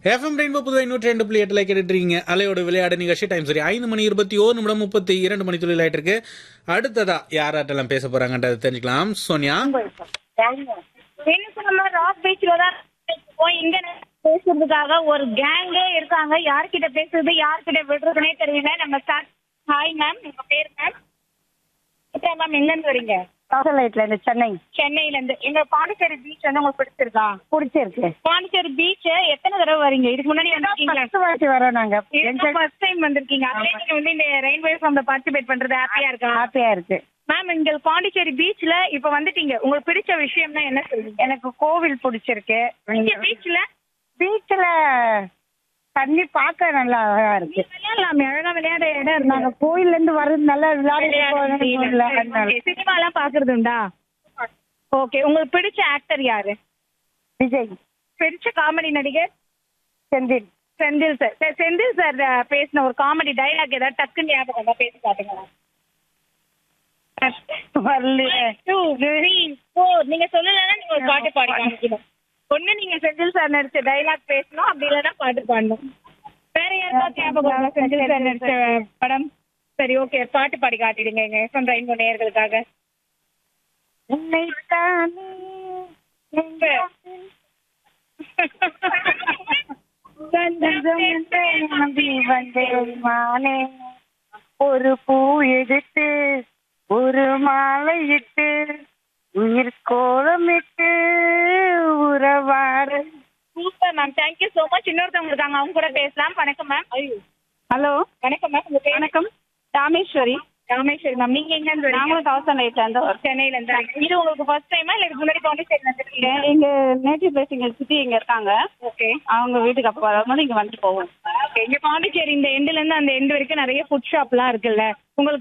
FM rainbow Puduvai நூற்றி ரெண்டு புள்ளி எட்டுல கேட்டுட்டு இருக்கீங்க அலையோட விளையாட நிகழ்ச்சி டைம் சரி ஐந்து மணி இருபத்தி ஓரு நிமிடம் முப்பத்தி இரண்டு மணி தொழில் ஆயிட்டு இருக்கு அடுத்ததா யாராட்டெல்லாம் பேச போறாங்கன்றதை தெரிஞ்சுக்கலாம் சோனியா என்ன சொன்ன ராக் பீச்ல தான் இருக்கோம். இங்க பேசுறதுக்காக ஒரு கேங்கே இருக்காங்க யார்கிட்ட பேசுறது யார்கிட்ட விடுறதுனே தெரியல நம்ம ஸ்டார்ட் ஹாய் மேம் உங்க பேர் மேம் இப்போ மேம் எங்க இருந்து வரீங்க சாட்டலைட்ல இருந்து சென்னை சென்னையில இருந்து எங்க பாண்டிச்சேரி பீச் வந்து உங்களுக்கு பிடிச்சிருக்கா பிடிச்சிருக்கு பாண்டிச்சேரி பீச் எத்தனை தடவை வரீங்க இதுக்கு முன்னாடி வந்திருக்கீங்களா ஃபர்ஸ்ட் வாட்டி வரோம் நாங்க எங்க ஃபர்ஸ்ட் டைம் வந்திருக்கீங்க அதுலயே நீங்க வந்து இந்த ரெயின்போ ஃபார்ம்ல பார்ட்டிசிபேட் பண்றது ஹாப்பியா இருக்கா ஹாப்பியா இருக்கு மேம் இங்க பாண்டிச்சேரி பீச்ல இப்ப வந்துட்டீங்க உங்களுக்கு பிடிச்ச விஷயம்னா என்ன சொல்றீங்க எனக்கு கோவில் பிடிச்சிருக்கு இங்க பீச்ல பீச்ல தண்ணி பார்க்க நல்லா அழகா இருக்கு விளையாடலாமே அழகா விளையாட இடம் நாங்க கோயில்ல இருந்து வர்றது நல்லா விளையாடி சினிமா எல்லாம் பாக்குறது உண்டா ஓகே உங்களுக்கு பிடிச்ச ஆக்டர் யாரு விஜய் பிடிச்ச காமெடி நடிகர் Senthil Senthil sir sir Senthil sir பேசின ஒரு காமெடி டைலாக் ஏதாவது டக்குன்னு ஞாபகம் வந்தா பேசி காட்டுங்களா வரலையே டூ த்ரீ ஃபோர் நீங்க சொல்லலைன்னா நீங்க ஒரு பாட்டு பாடி காமிக்கணும் ஒண்ணு நீங்க செந்தில் சார் நடிச்ச டைலாக் பேசணும் அப்படி இல்லைன்னா பாட்டு பாடணும் வேற யாருக்காவது ஞாபகம் இருக்கா செந்தில் சார் நடிச்ச படம் சரி ஓகே பாட்டு பாடி காட்டிடுங்க எங்க எஃப்எம் ரெயின்போ நேயர்களுக்காக உன்னைத்தானே நம்பி வந்தேன் மானே ஒரு பூ எடுத்து ஒரு மாலை இட்டு உயிர் கோலமிட்டு உறவாட super ma'am thank you so much இன்னொருத்தவங்க இருக்காங்க அவங்க கூட பேசலாம் வணக்கம் மேம் ஹலோ வணக்கம் மேம் உங்க பேர் வணக்கம் ராமேஸ்வரி ராமேஸ்வரி மேம் நீங்க எங்க இருந்து வரீங்க நாங்களும் தௌசண்ட் எயிட்ல இருந்து வரோம் சென்னையில இருந்து இது உங்களுக்கு ஃபர்ஸ்ட் டைமா இல்ல இதுக்கு முன்னாடி பாண்டிச்சேரி வந்திருக்கீங்க எங்க நேட்டிவ் பிளேஸ் இங்க சுத்தி இங்க இருக்காங்க ஓகே அவங்க வீட்டுக்கு அப்ப வரும்போது இங்க வந்துட்டு போவோம் ஓகே இங்க பாண்டிச்சேரி இந்த எண்டுல இருந்து அந்த எண்டு வரைக்கும் நிறைய ஃபுட் ஷாப்லாம் இருக்குல்ல உங்களுக்கு